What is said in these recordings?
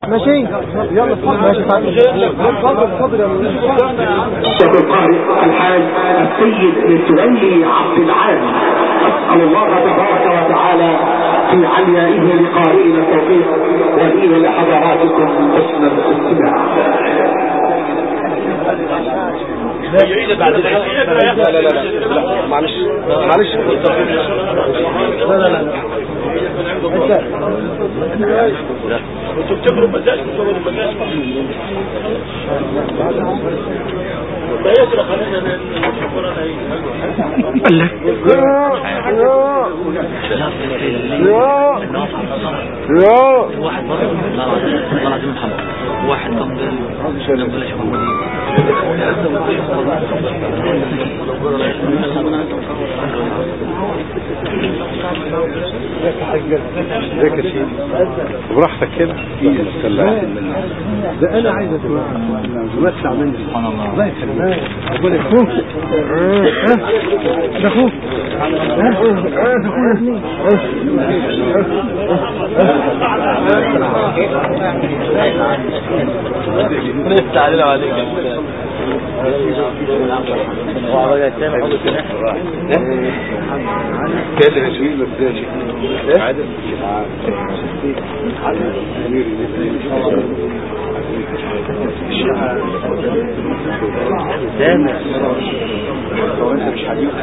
ماشي يلا ماشي اتفضل اتفضل الشيخ القارئ الحاج السيد متولي عبد العال اسال الله تبارك وتعالى في عليائه لقارئنا التوفيق ولي لحضراتكم حسن الاستماع بعد العشاء لا لا لا لا معلش معلش لا لا لا انتوا بتجروا مزاج بتجروا مزاج لا يسرق علينا واحد برضه والله العظيم محمد واحد كان بال بلاش ازيك يا سيدي براحتك كده ده انا عايز اتوسع مني سبحان الله الله يسلمك ربنا يكرمك ده اخوك ده نفتح علينا وعليك كلم يا شويل بس ده شيء عادل امير سامع انت مش حبيب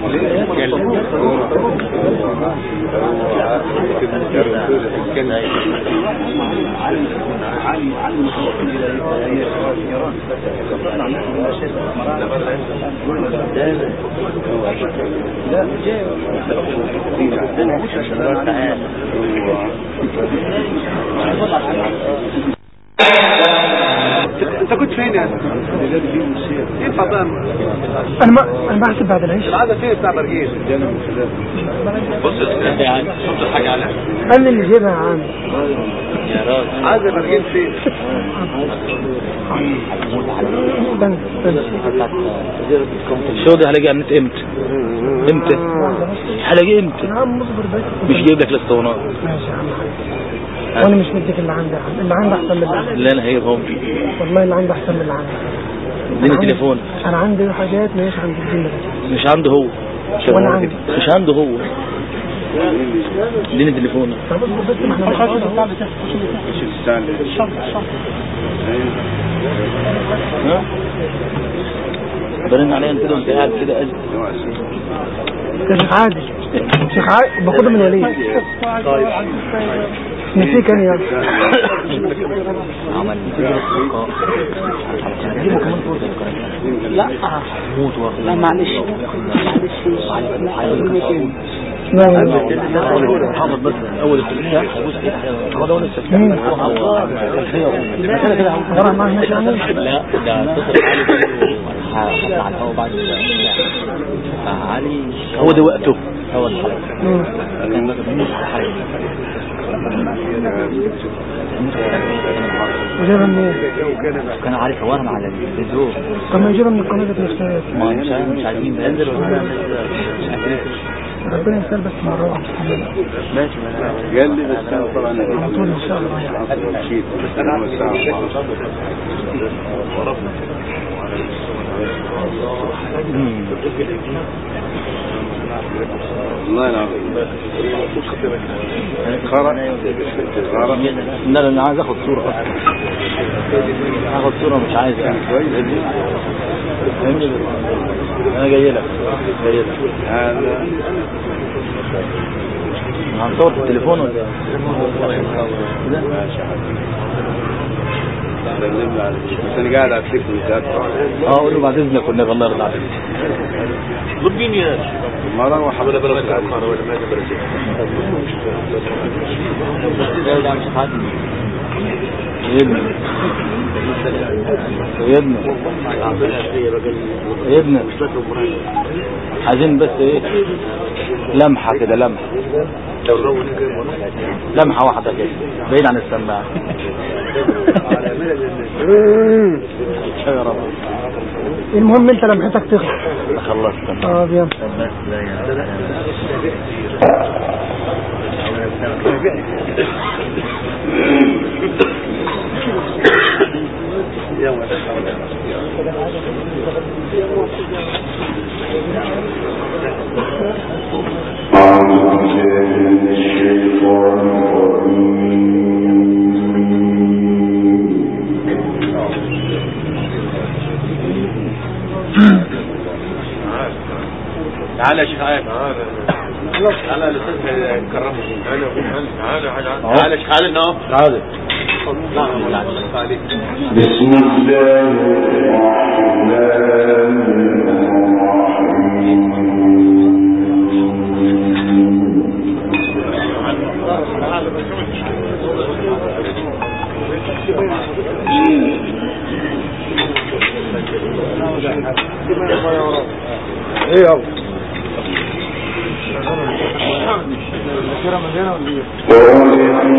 انت كنت فين يا فين فضان انا ما انا بحسب بعد العيش العادة فين بتاع برجيل بص يعني شفت الحاجة على انا اللي جايبها يا عم يا راجل عادة برجيل فين استنى استنى الشو ده هلاقي على النت امتى امتى هلاقي امتى يا عم اصبر بس مش جايب لك الاسطوانات ماشي يا عم وانا مش مديك اللي عندي يا عم اللي عندي احسن من اللي عندي اللي انا هجيبهم والله اللي عندي احسن من اللي عندي اديني تليفون انا عندي حاجات مش عند الدين بس مش عنده هو وانا عندي مش عنده هو اديني تليفون طب اصبر بس ما احنا بنحاول برن عليا انت وانت قاعد كده قال يا شيخ عادل شيخ عادل باخدها من وليد نسيك انا يا عمل جيبه كمان فرصة لا موت واخد لا معلش لا لا حافظ بس اول التسمية هيبوس ايه هو ده اول التسمية غرام معاه ماشي يعني لا ده اتصل علي حتى على الهوا بعد علي هو ده وقته هو الحلقة مم. كان بس بيموت على حاجة وجايبها منين؟ كان عارف هو على الفيسبوك طب ما يجيبها من القناة ذات نفسها ما مش عارف- مش عايزين بنزل ولا ربنا يسهل بس مرة واحدة ماشي قال لي بس انا طبعا على طول ان شاء الله مشيت بس انا وسع والله العظيم خرج خرج لا لا انا عايز اخد صورة اصلا اخد صورة مش عايز يعني فاهمني؟ انا جاي لك جاي لك هذا هنصور في التليفون ولا ايه؟ سلم لي عليك بس انا قاعد على التليفون ذاك اه قول له بعد اذنك والنبي الله يرضى عليك ضربين يا ما روح ولا بلد سيدنا سيدنا سيدنا عايزين بس ايه لمحة كده لمحة لمحة واحدة كده بعيد عن السماعة يا رب المهم انت لمحتك تخلص خلصت اه يلا تعال يا شيخ عاد تعال الاستاذ هيكرمه تعال تعال يا شيخ عاد اهو تعال بسم الله الرحمن ايه يابا الذاكرة من هنا ولا ايه؟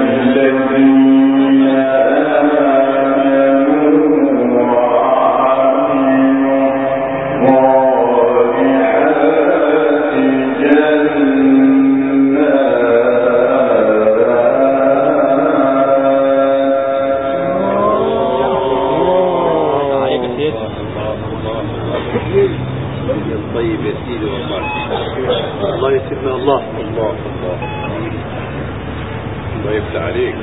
طيب يا سيدي والله الله يسيبنا الله الله الله الله يفتح عليك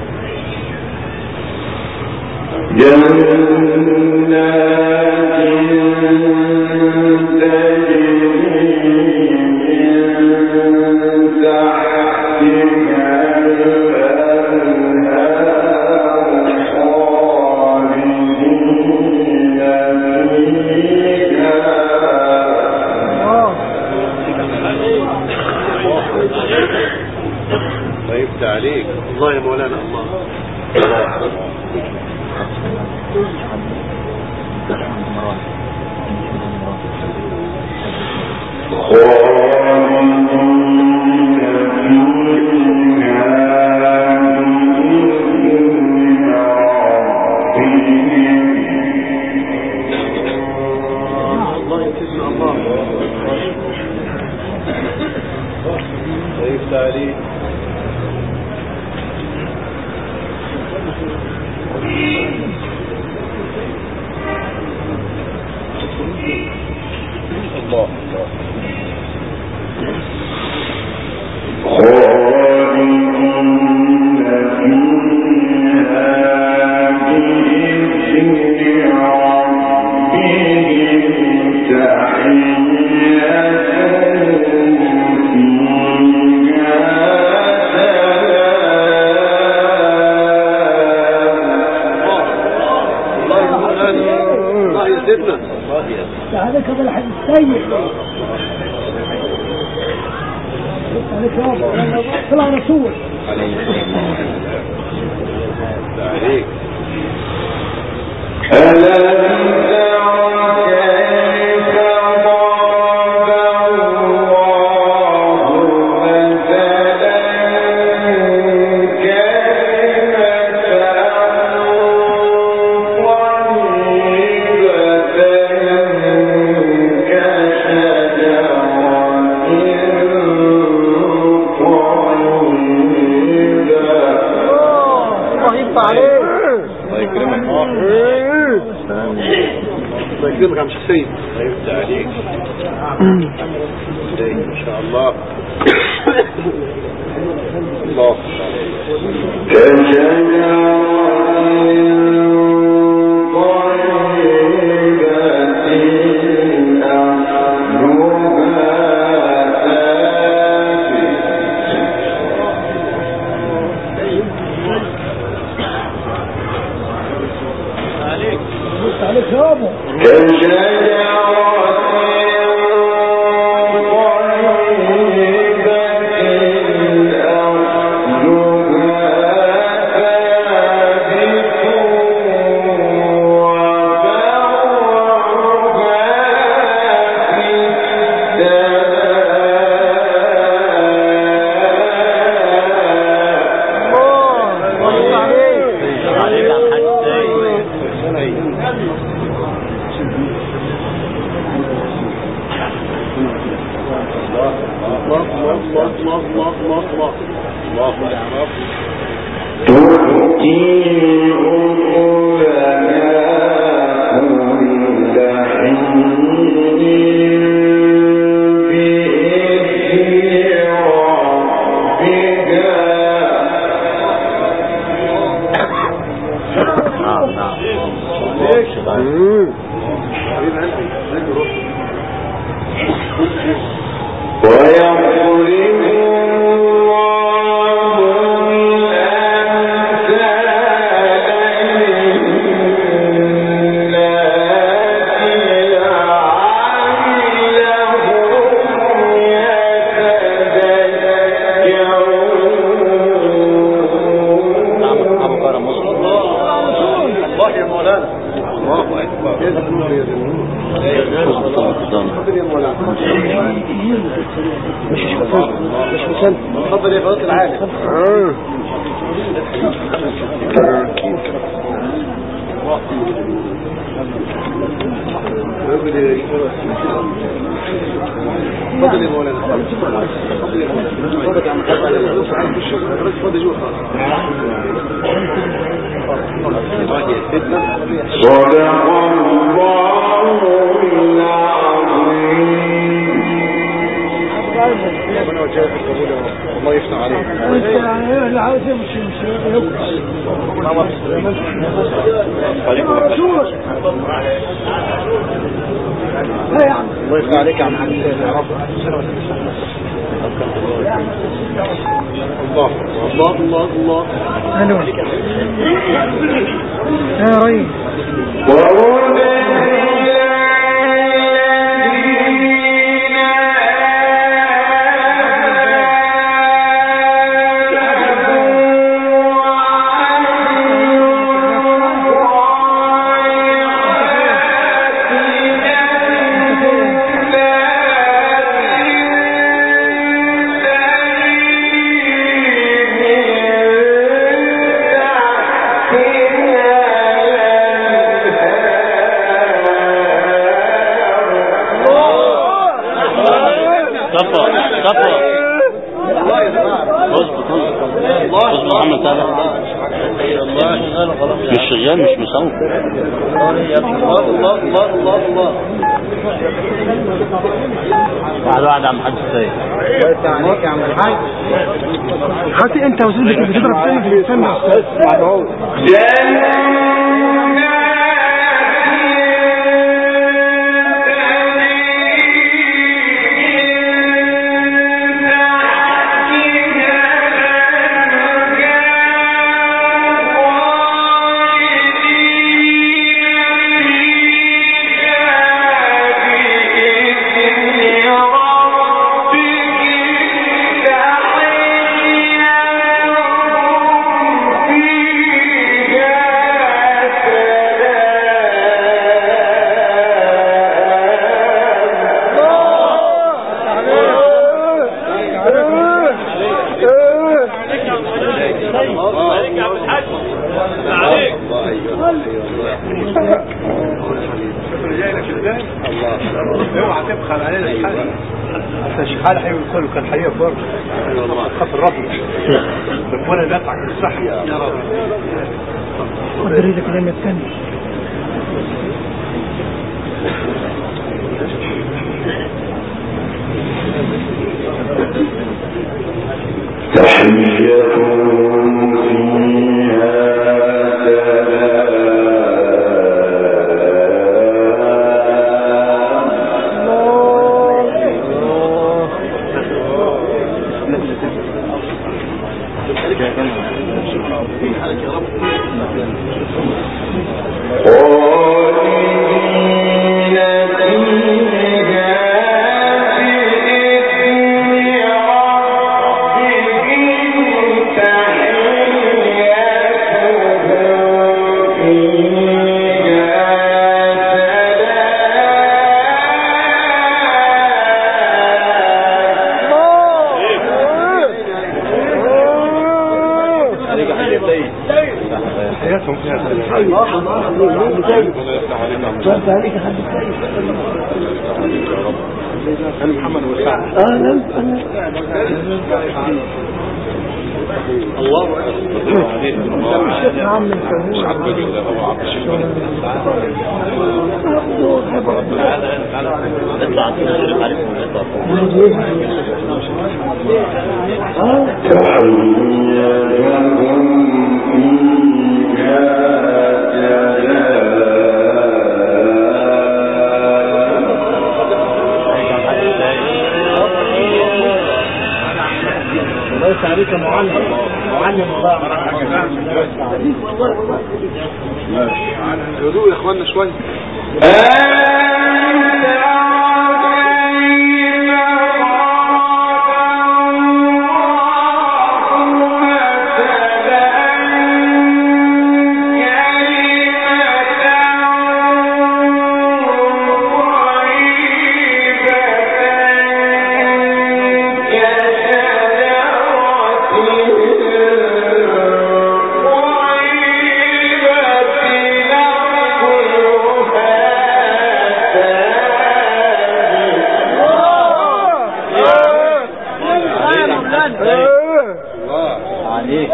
الله يفتح عليك الله يا مولانا الله الله يسيبنا الله الله يفتح عليك الله الله يا مولانا الله يسيبنا الله يسيبنا عليك هذا الحديث سيء عليك يابا طلع رسول عليك الله يفتح عليك الله يكرمك الله يكرمك يا عم شيخ سيد الله يفتح عليك ان شاء الله الله يفتح عليك يابا الله يفتح عليك الله الله الله الله الله الله الله الله يا رب تؤتي أكلها نعم نعم ويضرب الله الأمثال للناس لعلهم يتذكرون أبو كرم مصر الله يا مولانا الله اكبر مش مسلم مش مسلم اتفضل يا فضيله العالم اتفضل يا مولانا اتفضل يا مولانا اتفضل يا عم اتفضل جوه صدق الله العظيم ربنا يوجهك القبول يا رب الله يفتح عليك اللي عاوز يمشي مش لا يا عم الله يفتح عليك يا عم حميد يا رب الله الله الله الله الو يا ريس صفا صفا اظبط اظبط اظبط محمد تابع مش شغال مش مصور الله الله الله الله الله واحد واحد عم حد سيد الله يفتح عليك يا عم الحاج حتى انت وزيدك بتضرب سنة في الانسان يا استاذ بعد اهو اوعى تبخل علينا الحال انت الشحال حي الكل كان حي برضه خاف الرب ربنا يدفعك بالصحة يا رب قدر ايدك اليمين الثاني تحيتهم فيها سلام خالدين فيها بإذن ربهم تحيتهم فيها حياتهم فيها سلام وانت عليك حد الثاني انا محمد وسعد اهلا اهلا الله نعم من اطلع نشرف عليكم اطلع تحيتهم فيها هدوء يا اخوانا شويه عليك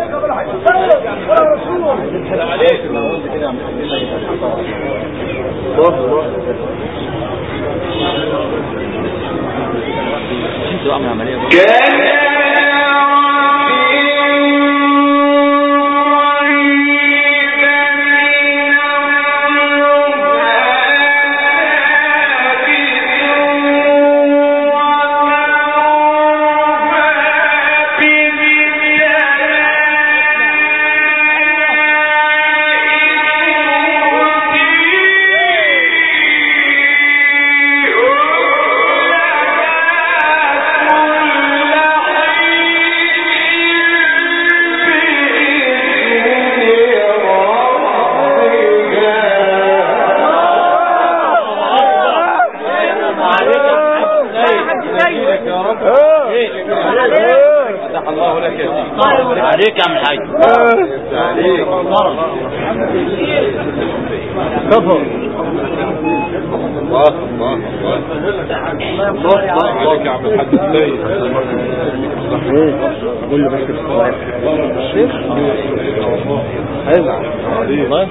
انتوا عامل عمليه بقى. فتح الله لك يا سيدي عليك يا عم الحاج عليك الله الله الله الله عليك يا عم الحاج السيد والله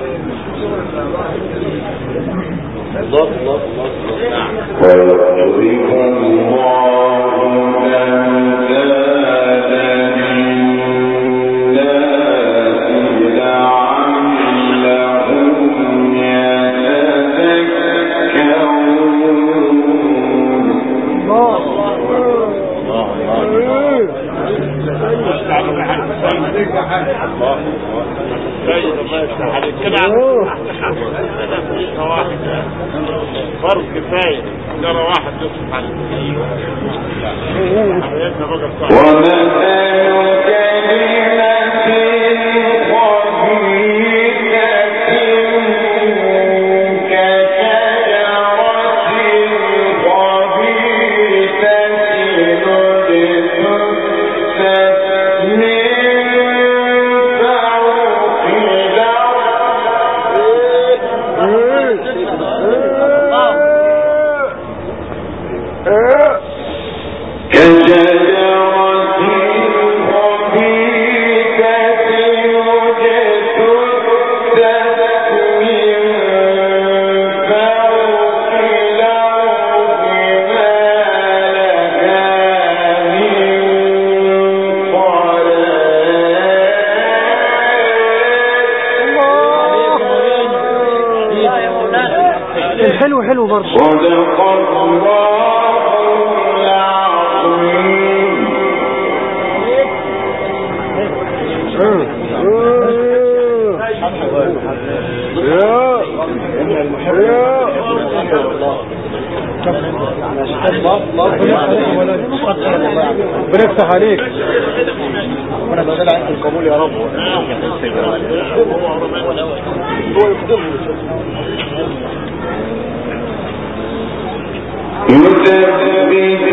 الله الله الله نعم فرض كفاية ترى واحد يصرف على التسعين حياتنا بقى صعبة الحلو حلو برضه صدق الله العظيم بنفتح عليك وانا بسأل عنك القبول يا رب يثبت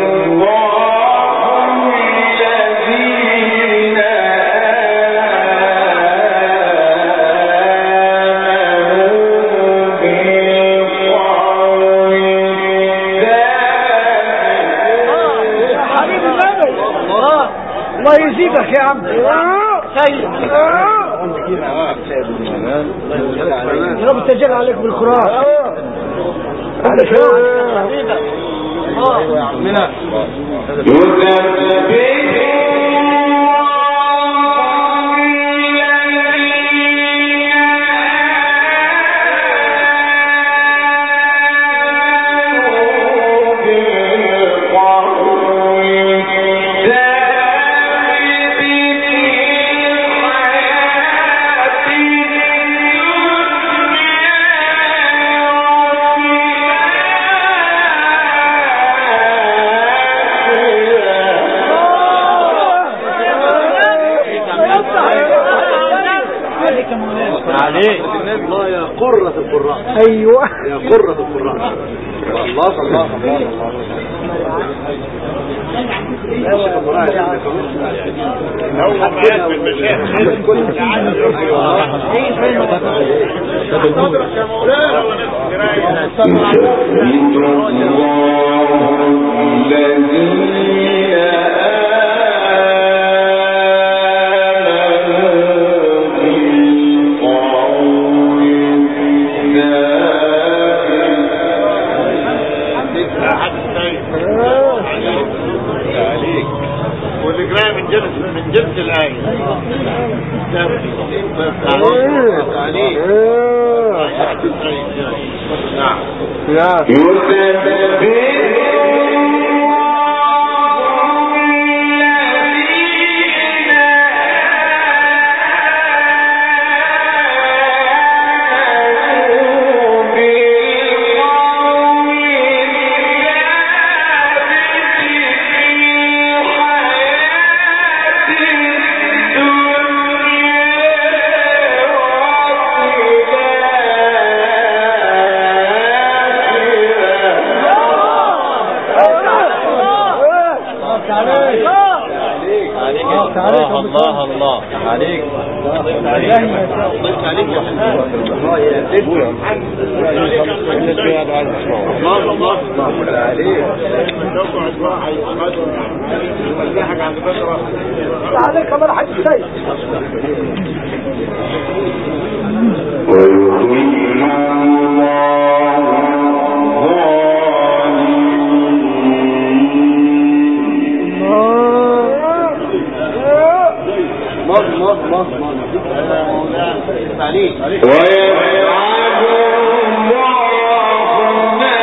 الله الذين آمنوا بالقول حبيب النبي الله يزيدك يا عم سيد يا رب تجل عليك بالقرآن عليك يثبت عليه الله يا قرة القراء ايوه يا قرة القراء الله الله الله هو معاك في المشايخ صدرك يا مولانا يثبت الله الذين آمنوا بالقول الثابت احد السيد عليك واللي جاي من جنس من جنس الآية عليك نعم الله الله الله عليك الله الله عليك تقعد واحد يفتحك عند فترة عليك امر حد السيد ويضل الله ويفعل الله ما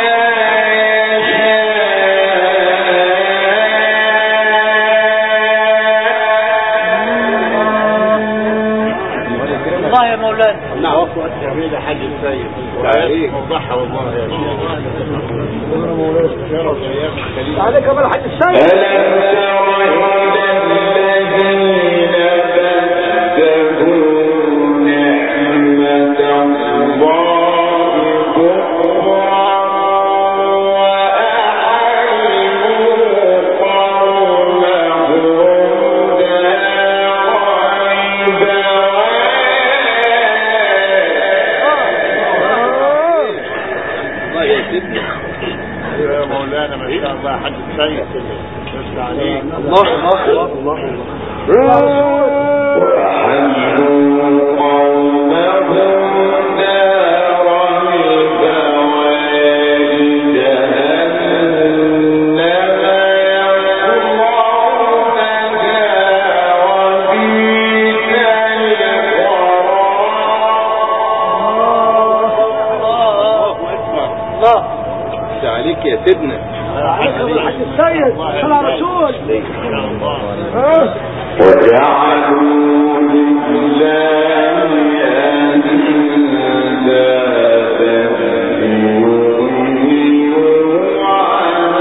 الله يا مولانا نعم جميل حاج السيد وعليك موضحها والله يا شرف ايام الخليل عليك امر حد السيد ألم تر إلى الذين بدلوا نعمة الله كفرا وأحلوا قومهم دار يا مولانا ما شاء الله حاج السيد بس عليك الله الله الله وأحلوا قومهم دار البوار جهنم يصلونها وبئس الله عليك يا سيدنا عليك امر حد السيد صلى على رسول وجعلوا لله أندادا ليضلوا عن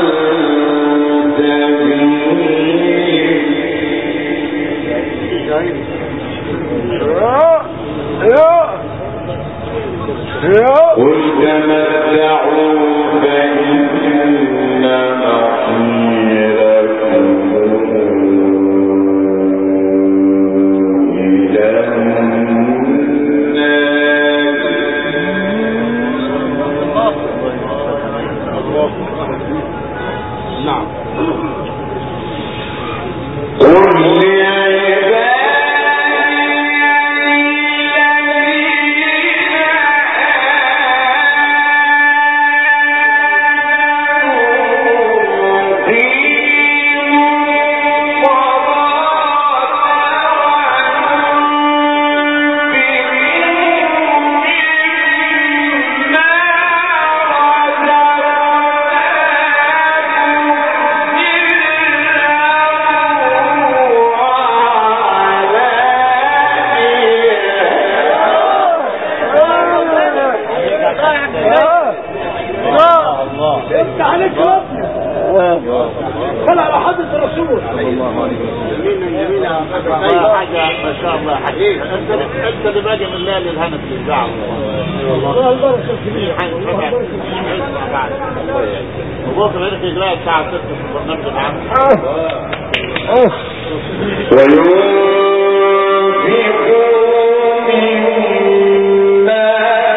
سبيله قل تمتعوا فإن مصيركم إلى النار نعم قل لعبادي الذين والله حاجة ما شاء الله حقيقة انت انت اللي باقي من الليل الهنا في الاذاعة وبكره هنا في اجراء الساعة 6 في البرنامج العام وينفقوا مما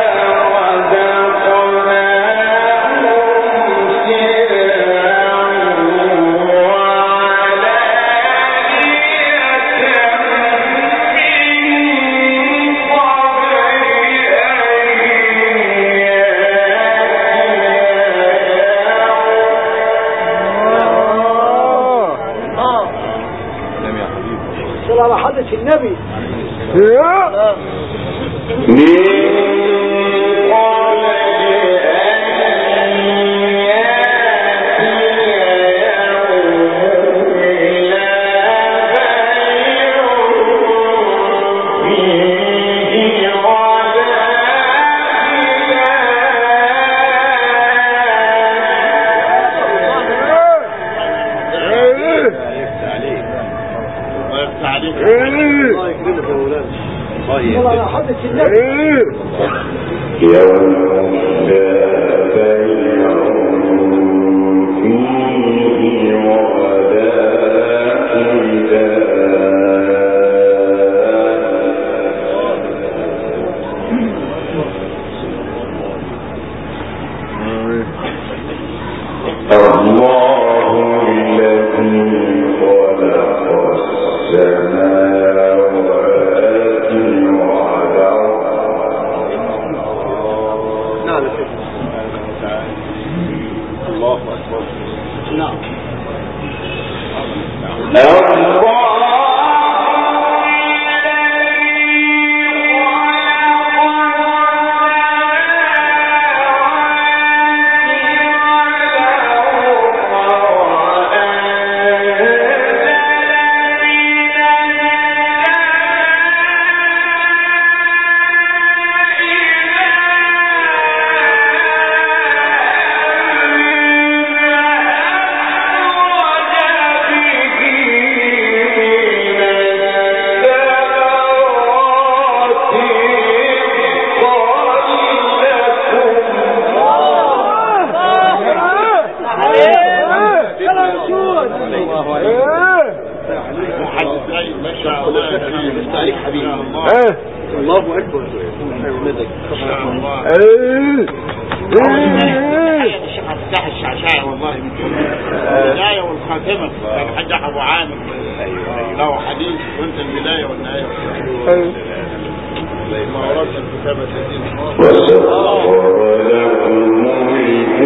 رزقناهم سرا وعلانية من قبل صلى على حضرة النبي من قبل أن يأتي يوم لا بيع فيه التعليم الله يكرمك يا مولانا صلى على حضرة النبي يوم لا بيع فيه ولا خلاف الله الذي خلق السماوات والأرض نعم يا شيخ الله اكبر نعم محدث أي ما شاء الله عليك حبيبي. الله الله اكبر حيولدك ما شاء الله الشيخ عبد الفتاح الشعشاعي والله من البداية والخاتمة كان حاج أبو عامر له حديث وانت البداية والنهاية ما وراك الكتابة الدين وسخر لكم الفلك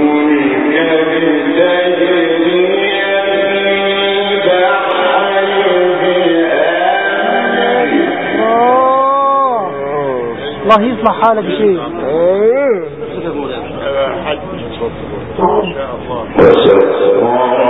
لتجري البحر بأمره الله يصلح حالك يا شيخ حج ما شاء الله وسخر